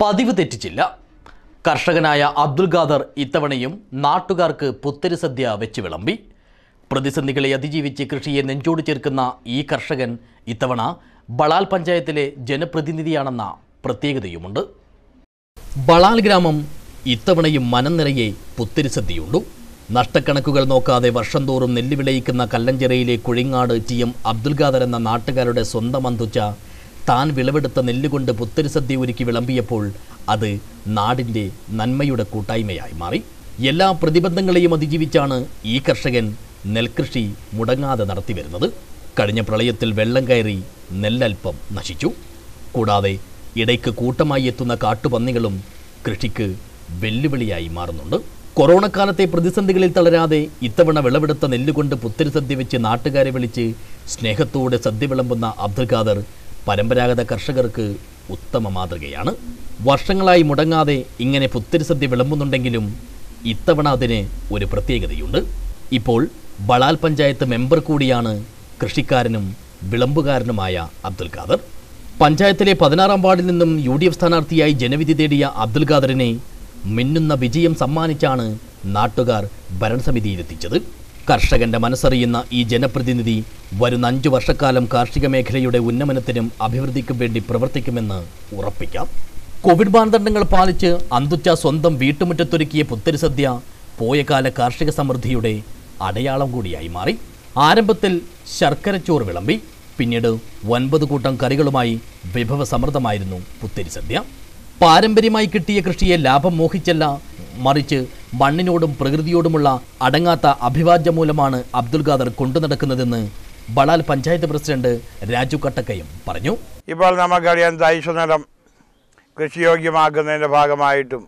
പതിവ് തെറ്റിച്ചില്ല കർഷകനായ അബ്ദുൽ ഖാദർ ഇത്തവണയും നാട്ടുകാർക്ക് പുത്തരി സദ്യ വെച്ച് വിളമ്പി പ്രതിസന്ധികളെ അതിജീവിച്ച് കൃഷിയെ നെഞ്ചോട് ചേർക്കുന്ന ഈ കർഷകൻ ഇത്തവണ ബളാൽ പഞ്ചായത്തിലെ ജനപ്രതിനിധിയാണെന്ന പ്രത്യേകതയുമുണ്ട് ബളാൽ ഗ്രാമം ഇത്തവണയും മനം നിറയെ പുത്തരി സദ്യയുണ്ടു നഷ്ടക്കണക്കുകൾ നോക്കാതെ വർഷം തോറും നെല്ല് വിളയിക്കുന്ന കല്ലഞ്ചിറയിലെ കുഴിങ്ങാട് ടി എം അബ്ദുൽ ഖാദർ എന്ന നാട്ടുകാരുടെ സ്വന്തം അന്തുച്ച താൻ വിളവെടുത്ത നെല്ലുകൊണ്ട് പുത്തരി സദ്യ ഒരുക്കി വിളമ്പിയപ്പോൾ അത് നാടിൻ്റെ നന്മയുടെ കൂട്ടായ്മയായി മാറി എല്ലാ പ്രതിബന്ധങ്ങളെയും അതിജീവിച്ചാണ് ഈ കർഷകൻ നെൽകൃഷി മുടങ്ങാതെ നടത്തിവരുന്നത് കഴിഞ്ഞ പ്രളയത്തിൽ വെള്ളം കയറി നെല്ലൽപ്പം നശിച്ചു കൂടാതെ ഇടയ്ക്ക് കൂട്ടമായി എത്തുന്ന കാട്ടുപന്നികളും കൃഷിക്ക് വെല്ലുവിളിയായി മാറുന്നുണ്ട് കൊറോണ കാലത്തെ പ്രതിസന്ധികളിൽ തളരാതെ ഇത്തവണ വിളവെടുത്ത നെല്ലുകൊണ്ട് പുത്തരി സദ്യ വെച്ച് നാട്ടുകാരെ വിളിച്ച് സ്നേഹത്തോടെ സദ്യ വിളമ്പുന്ന അബ്ദുൽ ഖാദർ പരമ്പരാഗത കർഷകർക്ക് ഉത്തമ മാതൃകയാണ് വർഷങ്ങളായി മുടങ്ങാതെ ഇങ്ങനെ പുത്തരി സദ്യ വിളമ്പുന്നുണ്ടെങ്കിലും ഇത്തവണ അതിന് ഒരു പ്രത്യേകതയുണ്ട് ഇപ്പോൾ ബളാൽ പഞ്ചായത്ത് മെമ്പർ കൂടിയാണ് കൃഷിക്കാരനും വിളമ്പുകാരനുമായ അബ്ദുൽ ഖാദർ പഞ്ചായത്തിലെ പതിനാറാം വാർഡിൽ നിന്നും യു ഡി എഫ് സ്ഥാനാർത്ഥിയായി ജനവിധി തേടിയ അബ്ദുൽ ഖാദറിനെ മിന്നുന്ന വിജയം സമ്മാനിച്ചാണ് നാട്ടുകാർ ഭരണസമിതിയിലെത്തിച്ചത് കർഷകന്റെ മനസ്സറിയുന്ന ഈ ജനപ്രതിനിധി വരുന്ന അഞ്ചു വർഷക്കാലം കാർഷിക മേഖലയുടെ ഉന്നമനത്തിനും അഭിവൃദ്ധിക്കും വേണ്ടി പ്രവർത്തിക്കുമെന്ന് ഉറപ്പിക്കാം കോവിഡ് മാനദണ്ഡങ്ങൾ പാലിച്ച് അന്തുച്ച സ്വന്തം വീട്ടുമുറ്റത്തൊരുക്കിയ പുത്തരി സദ്യ പോയകാല കാർഷിക സമൃദ്ധിയുടെ അടയാളം കൂടിയായി മാറി ആരംഭത്തിൽ ശർക്കരച്ചോറ് വിളമ്പി പിന്നീട് ഒൻപത് കൂട്ടം കറികളുമായി വിഭവസമൃദ്ധമായിരുന്നു പുത്തരി സദ്യ പാരമ്പര്യമായി കിട്ടിയ കൃഷിയെ ലാഭം മോഹിച്ചല്ല മറിച്ച് മണ്ണിനോടും പ്രകൃതിയോടുമുള്ള അടങ്ങാത്ത അഭിവാജ്യ മൂലമാണ് അബ്ദുൽ ഖാദർ കൊണ്ടുനടക്കുന്നതെന്ന് ബളാൽ പഞ്ചായത്ത് പ്രസിഡന്റ് രാജു കട്ടക്കയം പറഞ്ഞു ഇപ്പോൾ നമുക്കറിയാം തൈശനിലം കൃഷിയോഗ്യമാക്കുന്നതിൻ്റെ ഭാഗമായിട്ടും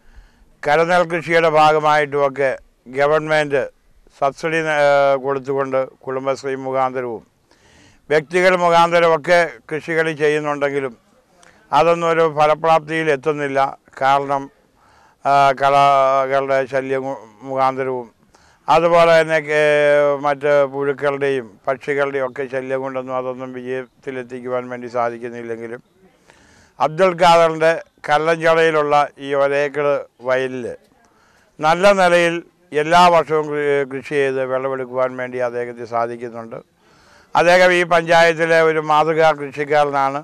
കരനെൽ കൃഷിയുടെ ഭാഗമായിട്ടുമൊക്കെ ഗവൺമെൻറ് സബ്സിഡി ഏഹ്, കൊടുത്തുകൊണ്ട് കുടുംബശ്രീ മുഖാന്തരവും വ്യക്തികൾ മുഖാന്തരമൊക്കെ കൃഷികൾ ചെയ്യുന്നുണ്ടെങ്കിലും അതൊന്നും ഒരു ഫലപ്രാപ്തിയിൽ എത്തുന്നില്ല കാരണം ആ, കളകളുടെ ശല്യം മു- മുഖാന്തരവും അതുപോലെ തന്നെ കേ- മറ്റ് പുഴുക്കളുടെയും പക്ഷികളുടെയും ഒക്കെ ശല്യം കൊണ്ടൊന്നും അതൊന്നും വിജയത്തിലെത്തിക്കുവാൻ വേണ്ടി സാധിക്കുന്നില്ലെങ്കിലും അബ്ദുൽ ഖാദറിൻ്റെ കല്ലഞ്ചടയിലുള്ള ഈ ഒരേക്കർ വയലിൽ നല്ല നിലയിൽ എല്ലാ വർഷവും കൃ- കൃഷി ചെയ്ത് വിളവെടുക്കുവാൻ വേണ്ടി അദ്ദേഹത്തിന് സാധിക്കുന്നുണ്ട് അദ്ദേഹം ഈ പഞ്ചായത്തിലെ ഒരു മാതൃകാ കൃഷിക്കാരനാണ്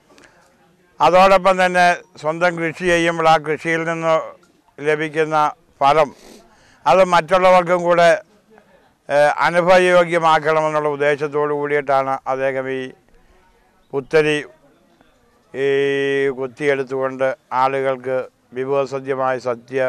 അതോടൊപ്പം തന്നെ സ്വന്തം കൃഷി ചെയ്യുമ്പോൾ ആ കൃഷിയിൽ നിന്ന് ലഭിക്കുന്ന ഫലം അത് മറ്റുള്ളവർക്കും കൂടെ ഏഹ്, അനുഭവയോഗ്യമാക്കണമെന്നുള്ള ഉദ്ദേശത്തോടു കൂടിയിട്ടാണ് അദ്ദേഹം ഈ പുത്തരി ഈ കുത്തിയെടുത്തുകൊണ്ട് ആളുകൾക്ക് വിഭവസദ്യമായ സദ്യ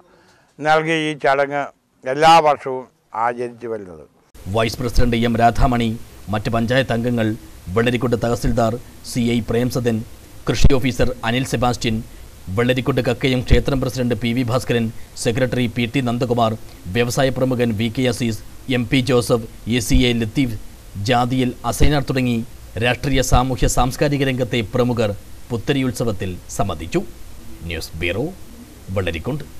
നൽകി ഈ ചടങ്ങ് എല്ലാ വർഷവും ആചരിച്ചു വരുന്നത് വൈസ് പ്രസിഡന്റ് എം രാധാമണി മറ്റ് പഞ്ചായത്ത് അംഗങ്ങൾ വെള്ളരിക്കുണ്ട് തഹസിൽദാർ സി ഐ പ്രേംസദൻ കൃഷി ഓഫീസർ അനിൽ സെബാസ്റ്റ്യൻ വെള്ളരിക്കുണ്ട് കക്കയം ക്ഷേത്രം president P V Bhaskaran secretary P T Nandakumar വ്യവസായ പ്രമുഖൻ V K Azeez M P Joseph A C A Latheef ജാതിയിൽ അസൈനാർ തുടങ്ങി രാഷ്ട്രീയ സാമൂഹ്യ സാംസ്കാരിക രംഗത്തെ പ്രമുഖർ പുത്തരി ഉത്സവത്തിൽ സംബന്ധിച്ചു ന്യൂസ് ബ്യൂറോ വെള്ളരിക്കുണ്ട്